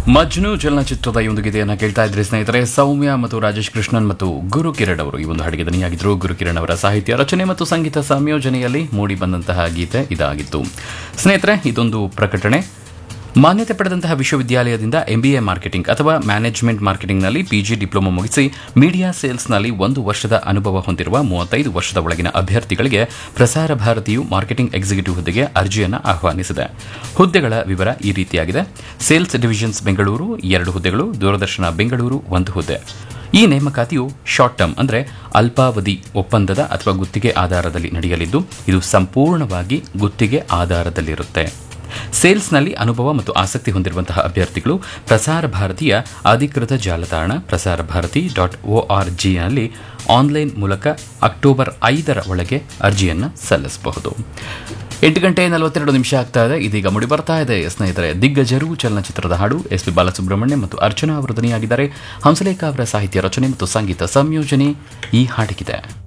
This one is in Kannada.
ಮಜ್ನು ಚಲನಚಿತ್ರದ ಈ ಒಂದು ಗೀತೆಯನ್ನು ಕೇಳ್ತಾ ಇದ್ರಿ ಸ್ನೇಹಿತರೆ ಸೌಮ್ಯ ಮತ್ತು ರಾಜೇಶ್ ಕೃಷ್ಣನ್ ಮತ್ತು ಗುರು ಕಿರಣ್ ಅವರು ಈ ಒಂದು ಹಾಡಿಗೆ ದನಿಯಾಗಿದ್ದರು ಗುರು ಕಿರಣ್ ಅವರ ಸಾಹಿತ್ಯ ರಚನೆ ಮತ್ತು ಸಂಗೀತ ಸಂಯೋಜನೆಯಲ್ಲಿ ಮೂಡಿ ಬಂದಂತಹ ಗೀತೆ ಇದಾಗಿತ್ತು ಸ್ನೇಹಿತರೆ ಇದೊಂದು ಪ್ರಕಟಣೆ ಮಾನ್ಯತೆ ಪಡೆದಂತಹ ವಿಶ್ವವಿದ್ಯಾಲಯದಿಂದ ಎಂಬಿಎ ಮಾರ್ಕೆಟಿಂಗ್ ಅಥವಾ ಮ್ಯಾನೇಜ್ಮೆಂಟ್ ಮಾರ್ಕೆಟಿಂಗ್ನಲ್ಲಿ ಪಿಜಿ ಡಿಪ್ಲೊಮಾ ಮುಗಿಸಿ ಮೀಡಿಯಾ ಸೇಲ್ಸ್ನಲ್ಲಿ ಒಂದು ವರ್ಷದ ಅನುಭವ ಹೊಂದಿರುವ ಮೂವತ್ತೈದು ವರ್ಷದ ಒಳಗಿನ ಅಭ್ಯರ್ಥಿಗಳಿಗೆ ಪ್ರಸಾರ ಭಾರತಿಯು ಮಾರ್ಕೆಟಿಂಗ್ ಎಕ್ಸಿಕ್ಯೂಟಿವ್ ಹುದ್ದೆಗೆ ಅರ್ಜಿಯನ್ನು ಆಹ್ವಾನಿಸಿದೆ ಹುದ್ದೆಗಳ ವಿವರ ಈ ರೀತಿಯಾಗಿದೆ ಸೇಲ್ಸ್ ಡಿವಿಷನ್ಸ್ ಬೆಂಗಳೂರು ಎರಡು ಹುದ್ದೆಗಳು ದೂರದರ್ಶನ ಬೆಂಗಳೂರು ಒಂದು ಹುದ್ದೆ ಈ ನೇಮಕಾತಿಯು ಶಾರ್ಟ್ ಟರ್ಮ್ ಅಂದರೆ ಅಲ್ಪಾವಧಿ ಒಪ್ಪಂದದ ಅಥವಾ ಗುತ್ತಿಗೆ ಆಧಾರದಲ್ಲಿ ನಡೆಯಲಿದ್ದು ಇದು ಸಂಪೂರ್ಣವಾಗಿ ಗುತ್ತಿಗೆ ಆಧಾರದಲ್ಲಿರುತ್ತೆ ಸೇಲ್ಸ್ನಲ್ಲಿ ಅನುಭವ ಮತ್ತು ಆಸಕ್ತಿ ಹೊಂದಿರುವಂತಹ ಅಭ್ಯರ್ಥಿಗಳು ಪ್ರಸಾರ ಭಾರತಿಯ ಅಧಿಕೃತ ಜಾಲತಾಣ ಪ್ರಸಾರ ಭಾರತಿ ಡಾಟ್ ಒ ಆರ್ ಜಿಯಲ್ಲಿ ಆನ್ಲೈನ್ ಮೂಲಕ ಅಕ್ಟೋಬರ್ ಐದರ ಒಳಗೆ ಅರ್ಜಿಯನ್ನು ಸಲ್ಲಿಸಬಹುದು ಎಂಟು ಗಂಟೆ ನಲವತ್ತೆರಡು ನಿಮಿಷ ಆಗ್ತಾ ಇದೆ ಇದೀಗ ಮುಡಿ ಬರ್ತಾ ಇದೆ ಸ್ನೇಹಿತರೆ ದಿಗ್ಗಜರು ಚಲನಚಿತ್ರದ ಹಾಡು ಎಸ್ ಪಿ ಬಾಲಸುಬ್ರಹ್ಮಣ್ಯ ಮತ್ತು ಅರ್ಚನಾ ಅವರು ಧ್ವನಿಯಾಗಿದ್ದಾರೆ ಹಂಸಲೇಖ ಅವರ ಸಾಹಿತ್ಯ ರಚನೆ ಮತ್ತು ಸಂಗೀತ ಸಂಯೋಜನೆ ಈ ಹಾಡಿಗಿದೆ